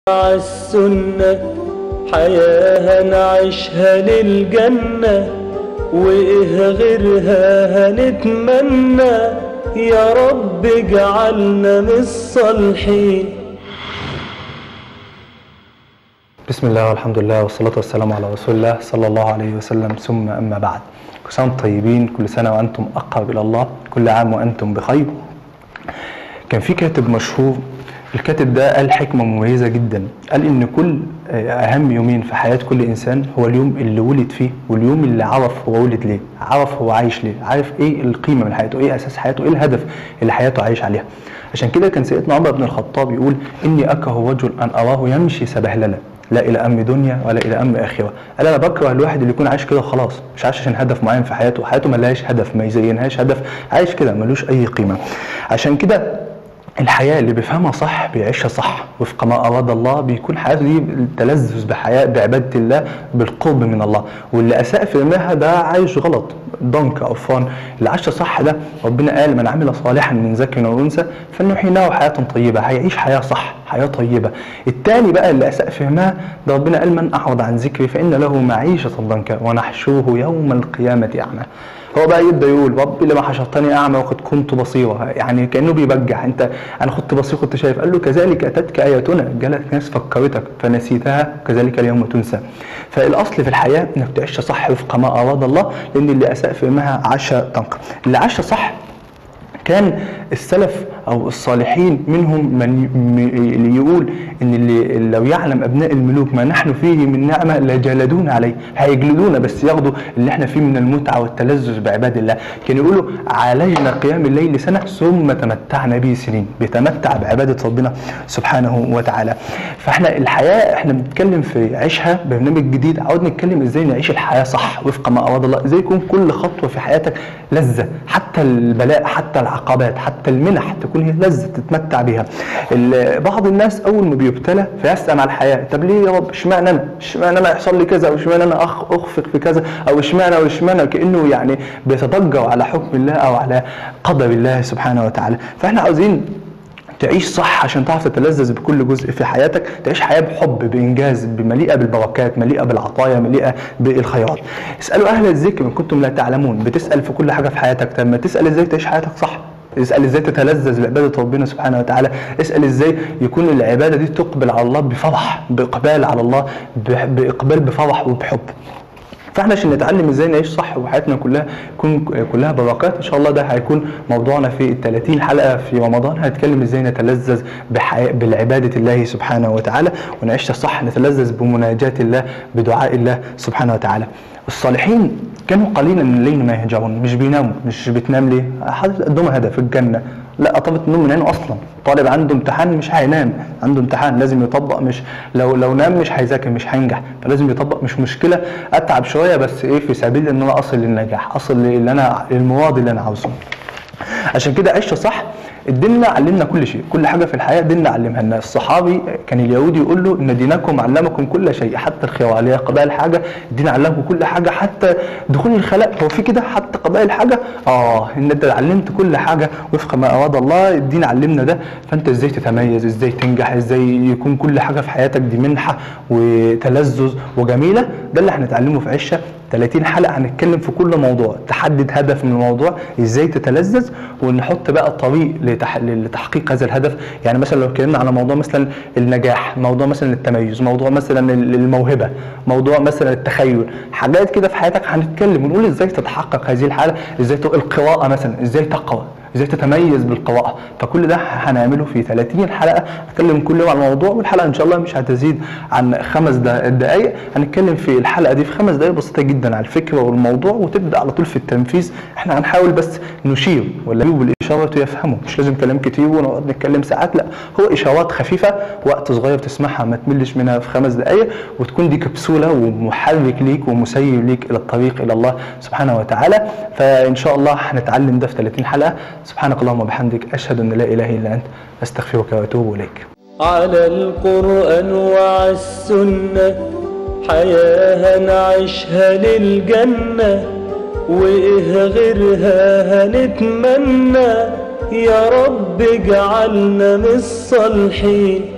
مع السنة حياة هنعيشها للجنة وإيه غيرها هنتمنى يا رب اجعلنا من الصالحين بسم الله والحمد لله والصلاة والسلام على رسول الله صلى الله عليه وسلم ثم أما بعد كل سنة وأنتم طيبين كل سنة وأنتم أقرب إلى الله كل عام وأنتم بخير كان في كاتب مشهور الكاتب ده قال حكمة مميزة جدا قال إن كل أهم يومين في حياة كل إنسان هو اليوم اللي ولد فيه واليوم اللي عرف هو ولد ليه عرف هو عايش ليه عارف إيه القيمة من حياته إيه أساس حياته إيه الهدف اللي حياته عايش عليها عشان كده كان سيدنا عمر بن الخطاب يقول إني أكره رجل أن أراه يمشي سبهللا لا الى ام دنيا ولا الى ام اخره قال انا بكره الواحد اللي يكون عايش كده خلاص مش عايش عشان هدف معين في حياته حياته ما لهاش هدف ما يزينهاش هدف عايش كده ملوش اي قيمه عشان كده الحياة اللي بيفهمها صح بيعيشها صح وفق ما أراد الله بيكون حياته دي التلذذ بحياة بعبادة الله بالقرب من الله واللي أساء فهمها ده عايش غلط ضنك أو فان اللي عاش صح ده ربنا قال من عمل صالحا من ذكر أو أنثى فلنحيينه حياة طيبة هيعيش حياة صح حياة طيبة التاني بقى اللي أساء فهمها ده ربنا قال من أعرض عن ذكري فإن له معيشة ضنكا ونحشوه يوم القيامة أعمى هو بقى يبدا يقول ربي لما حشرتني اعمى وقد كنت بصيرا يعني كانه بيبجح انت انا كنت بصير كنت شايف قال له كذلك اتتك اياتنا جالت ناس فكرتك فنسيتها كذلك اليوم تنسى فالاصل في الحياه انك تعيش صح وفق ما اراد الله لان اللي اساء فهمها عاش تنقى اللي عاش صح كان السلف او الصالحين منهم من اللي يقول ان اللي لو يعلم ابناء الملوك ما نحن فيه من نعمه لجلدونا عليه هيجلدونا بس ياخدوا اللي احنا فيه من المتعه والتلذذ بعباد الله كانوا يقولوا عالجنا قيام الليل سنه ثم تمتعنا به سنين بيتمتع بعباده ربنا سبحانه وتعالى فاحنا الحياه احنا بنتكلم في عيشها برنامج جديد عاوز نتكلم ازاي نعيش الحياه صح وفق ما اراد الله ازاي يكون كل خطوه في حياتك لذه حتى البلاء حتى العقبات حتى المنح تكون هي لذة تتمتع بها بعض الناس اول ما بيبتلى فيسأل على الحياة طب ليه يا رب اشمعنى انا اشمعنى انا يحصل لي كذا او اشمعنى انا أخ اخفق في كذا او اشمعنى او اشمعنى كانه يعني بيتضجر على حكم الله او على قدر الله سبحانه وتعالى فاحنا عاوزين تعيش صح عشان تعرف تتلذذ بكل جزء في حياتك تعيش حياة بحب بإنجاز بمليئة بالبركات مليئة بالعطايا مليئة بالخيرات اسألوا أهل الذكر إن كنتم لا تعلمون بتسأل في كل حاجة في حياتك لما تسأل إزاي تعيش حياتك صح اسال ازاي تتلذذ بعباده ربنا سبحانه وتعالى اسال ازاي يكون العباده دي تقبل على الله بفرح باقبال على الله باقبال بفرح وبحب فاحنا عشان نتعلم ازاي نعيش صح وحياتنا كلها تكون كلها بركات ان شاء الله ده هيكون موضوعنا في ال 30 حلقه في رمضان هنتكلم ازاي نتلذذ بحي... بالعباده الله سبحانه وتعالى ونعيش صح نتلذذ بمناجاه الله بدعاء الله سبحانه وتعالى الصالحين كانوا قليلا من الليل ما يهجعون مش بيناموا مش بتنام ليه حاطط قدامهم هدف الجنه لا طلبت النوم من عينه اصلا طالب عنده امتحان مش هينام عنده امتحان لازم يطبق مش لو لو نام مش هيذاكر مش هينجح فلازم يطبق مش مشكله اتعب شويه بس ايه في سبيل ان انا اصل للنجاح اصل اللي انا المراد اللي انا عاوزه عشان كده عشت صح ديننا علمنا كل شيء كل حاجه في الحياه ديننا علمها لنا الصحابي كان اليهودي يقول له ان دينكم علمكم كل شيء حتى الخيار اللي هي قضاء الحاجه الدين علمكم كل حاجه حتى دخول الخلاء هو في كده حتى قضاء الحاجه اه ان انت علمت كل حاجه وفق ما اراد الله الدين علمنا ده فانت ازاي تتميز ازاي تنجح ازاي يكون كل حاجه في حياتك دي منحه وتلذذ وجميله ده اللي هنتعلمه في عشه 30 حلقه هنتكلم في كل موضوع تحدد هدف من الموضوع ازاي تتلذذ ونحط بقى الطريق لتح... لتحقيق هذا الهدف يعني مثلا لو اتكلمنا على موضوع مثلا النجاح موضوع مثلا التميز موضوع مثلا الموهبه موضوع مثلا التخيل حاجات كده في حياتك هنتكلم ونقول ازاي تتحقق هذه الحاله ازاي القراءه مثلا ازاي تقرا ازاي تتميز بالقراءه فكل ده هنعمله في 30 حلقه هنتكلم كل يوم عن الموضوع والحلقه ان شاء الله مش هتزيد عن خمس دقائق هنتكلم في الحلقه دي في خمس دقائق بسيطه جدا على الفكره والموضوع وتبدا على طول في التنفيذ احنا هنحاول بس نشير ولا بالاشاره يفهموا مش لازم كلام كتير ونقعد نتكلم ساعات لا هو اشارات خفيفه وقت صغير تسمعها ما تملش منها في خمس دقائق وتكون دي كبسوله ومحرك ليك ومسير ليك الى الطريق الى الله سبحانه وتعالى فان شاء الله هنتعلم ده في 30 حلقه سبحانك اللهم وبحمدك اشهد ان لا اله الا انت استغفرك واتوب اليك على القرآن وعلى السنة حياة هنعيشها للجنة وإيه غيرها هنتمنى يا رب اجعلنا من الصالحين